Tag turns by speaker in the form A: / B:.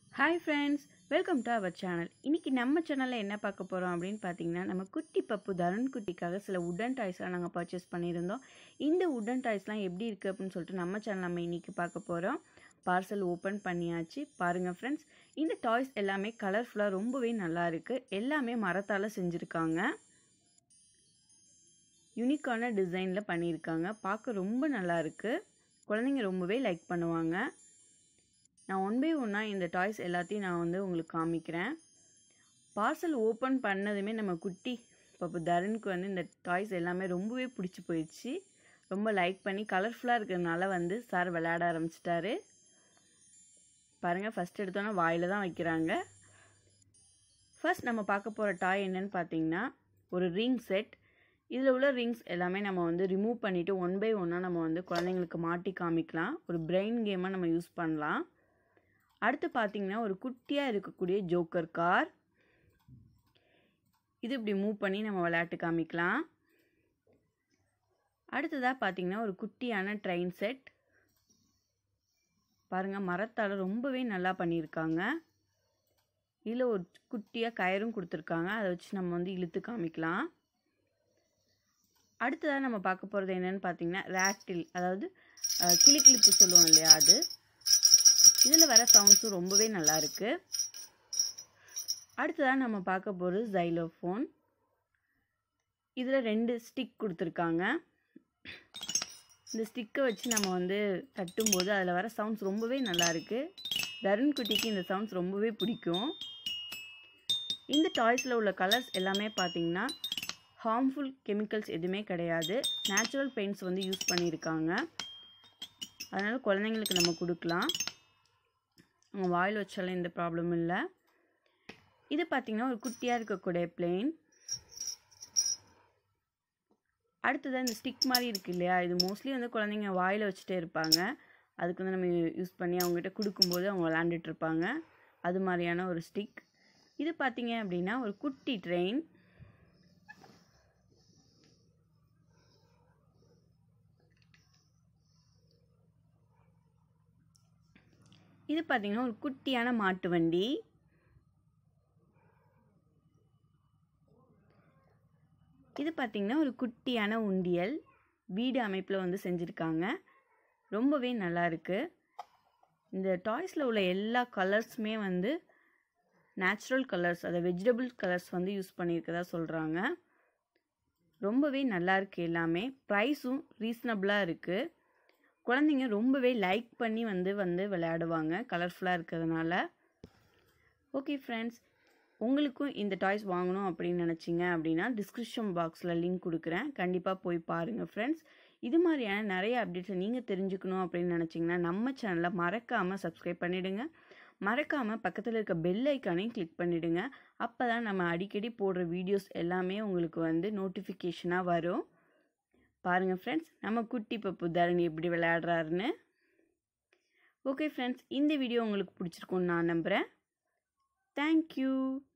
A: hi friends welcome to our channel இன்றைக்கி நம்ம சேனலில் என்ன பார்க்க போகிறோம் அப்படின்னு பார்த்தீங்கன்னா நம்ம குட்டி பப்பு தருண் குட்டிக்காக சில உடன் டாய்ஸ்லாம் நாங்கள் பர்ச்சேஸ் பண்ணியிருந்தோம் இந்த உடன் டாய்ஸ்லாம் எப்படி இருக்குது அப்படின்னு சொல்லிட்டு நம்ம சேனல் நம்ம இன்றைக்கி பார்க்க போகிறோம் பார்சல் ஓப்பன் பண்ணியாச்சு பாருங்கள் ஃப்ரெண்ட்ஸ் இந்த டாய்ஸ் எல்லாமே கலர்ஃபுல்லாக ரொம்பவே நல்லா இருக்குது எல்லாமே மரத்தால் செஞ்சுருக்காங்க யூனிக்கான டிசைனில் பண்ணியிருக்காங்க பார்க்க ரொம்ப நல்லா இருக்குது குழந்தைங்க ரொம்பவே லைக் பண்ணுவாங்க நான் ஒன் பை ஒன்னாக இந்த டாய்ஸ் எல்லாத்தையும் நான் வந்து உங்களுக்கு காமிக்கிறேன் பார்சல் ஓப்பன் பண்ணதுமே நம்ம குட்டி இப்போ தருணுக்கு வந்து இந்த டாய்ஸ் எல்லாமே ரொம்பவே பிடிச்சி போயிடுச்சு ரொம்ப லைக் பண்ணி கலர்ஃபுல்லாக இருக்கிறதுனால வந்து சார் விளையாட ஆரம்பிச்சிட்டாரு பாருங்கள் ஃபஸ்ட் எடுத்தோன்னா வாயில் தான் வைக்கிறாங்க ஃபர்ஸ்ட் நம்ம பார்க்க போகிற டாய் என்னன்னு பார்த்தீங்கன்னா ஒரு ரிங் செட் இதில் உள்ள ரிங்ஸ் எல்லாமே நம்ம வந்து ரிமூவ் பண்ணிவிட்டு ஒன் பை ஒன்னாக நம்ம வந்து குழந்தைங்களுக்கு மாட்டி காமிக்கலாம் ஒரு பிரெயின் கேமாக நம்ம யூஸ் பண்ணலாம் அடுத்து பார்த்தீங்கன்னா ஒரு குட்டியாக இருக்கக்கூடிய ஜோக்கர் கார் இது இப்படி மூவ் பண்ணி நம்ம விளையாட்டு காமிக்கலாம் அடுத்ததாக பார்த்தீங்கன்னா ஒரு குட்டியான ட்ரெயின் செட் பாருங்கள் மரத்தால் ரொம்பவே நல்லா பண்ணியிருக்காங்க இதில் ஒரு குட்டியாக கயரும் கொடுத்துருக்காங்க அதை வச்சு நம்ம வந்து இழுத்து காமிக்கலாம் அடுத்ததாக நம்ம பார்க்க போகிறது என்னென்னு பார்த்தீங்கன்னா ரேட்டில் அதாவது கிளிக்கிளிப்பு சொல்லுவோம் இல்லையா அது இதில் வர சவுண்ட்ஸும் ரொம்பவே நல்லா இருக்குது அடுத்ததாக நம்ம பார்க்க போகிறது ஜைலோஃபோன் இதில் ரெண்டு ஸ்டிக் கொடுத்துருக்காங்க இந்த ஸ்டிக்கை வச்சு நம்ம வந்து தட்டும்போது அதில் வர சவுண்ட்ஸ் ரொம்பவே நல்லா இருக்குது தருண் குட்டிக்கு இந்த சவுண்ட்ஸ் ரொம்பவே பிடிக்கும் இந்த டாய்ஸில் உள்ள கலர்ஸ் எல்லாமே பார்த்திங்கன்னா ஹார்ம்ஃபுல் கெமிக்கல்ஸ் எதுவுமே கிடையாது நேச்சுரல் பெயிண்ட்ஸ் வந்து யூஸ் பண்ணியிருக்காங்க அதனால் குழந்தைங்களுக்கு நம்ம கொடுக்கலாம் அவங்க வாயில் வச்சாலும் எந்த ப்ராப்ளமும் இல்லை இது பார்த்திங்கன்னா ஒரு குட்டியாக இருக்கக்கூடிய பிளேன் அடுத்தது இந்த ஸ்டிக் மாதிரி இருக்குது இல்லையா இது மோஸ்ட்லி வந்து குழந்தைங்க வாயில் வச்சுட்டே இருப்பாங்க அதுக்கு வந்து நம்ம யூஸ் பண்ணி அவங்ககிட்ட கொடுக்கும்போது அவங்க விளாண்டுட்டு இருப்பாங்க அது மாதிரியான ஒரு ஸ்டிக் இது பார்த்திங்க அப்படின்னா ஒரு குட்டி ட்ரெயின் இது பார்த்திங்கன்னா ஒரு குட்டியான மாட்டு வண்டி இது பார்த்திங்கன்னா ஒரு குட்டியான உண்டியல் வீடு அமைப்பில் வந்து செஞ்சுருக்காங்க ரொம்பவே நல்லா இருக்குது இந்த டாய்ஸில் உள்ள எல்லா கலர்ஸுமே வந்து நேச்சுரல் கலர்ஸ் அதை வெஜிடபிள் கலர்ஸ் வந்து யூஸ் பண்ணியிருக்கதா சொல்கிறாங்க ரொம்பவே நல்லா இருக்குது எல்லாமே ப்ரைஸும் ரீசனபிளாக இருக்குது குழந்தைங்க ரொம்பவே லைக் பண்ணி வந்து வந்து விளையாடுவாங்க கலர்ஃபுல்லாக இருக்கிறதுனால ஓகே ஃப்ரெண்ட்ஸ் உங்களுக்கும் இந்த டாய்ஸ் வாங்கணும் அப்படின்னு நினச்சிங்க அப்படின்னா டிஸ்கிரிப்ஷன் பாக்ஸில் லிங்க் கொடுக்குறேன் கண்டிப்பாக போய் பாருங்கள் ஃப்ரெண்ட்ஸ் இது மாதிரியான நிறைய அப்டேட்ஸை நீங்கள் தெரிஞ்சுக்கணும் அப்படின்னு நினச்சிங்கன்னா நம்ம சேனலை மறக்காமல் சப்ஸ்கிரைப் பண்ணிவிடுங்க மறக்காமல் பக்கத்தில் இருக்க பெல் ஐக்கானையும் கிளிக் பண்ணிவிடுங்க அப்போ தான் நம்ம அடிக்கடி போடுற வீடியோஸ் எல்லாமே உங்களுக்கு வந்து நோட்டிஃபிகேஷனாக வரும் பாருங்கள் ஃப்ரெண்ட்ஸ் நம்ம குட்டி பப்பு தரணி எப்படி விளையாடுறாருன்னு ஓகே ஃப்ரெண்ட்ஸ் இந்த வீடியோ உங்களுக்கு பிடிச்சிருக்குன்னு நான் நம்புகிறேன் தேங்க்யூ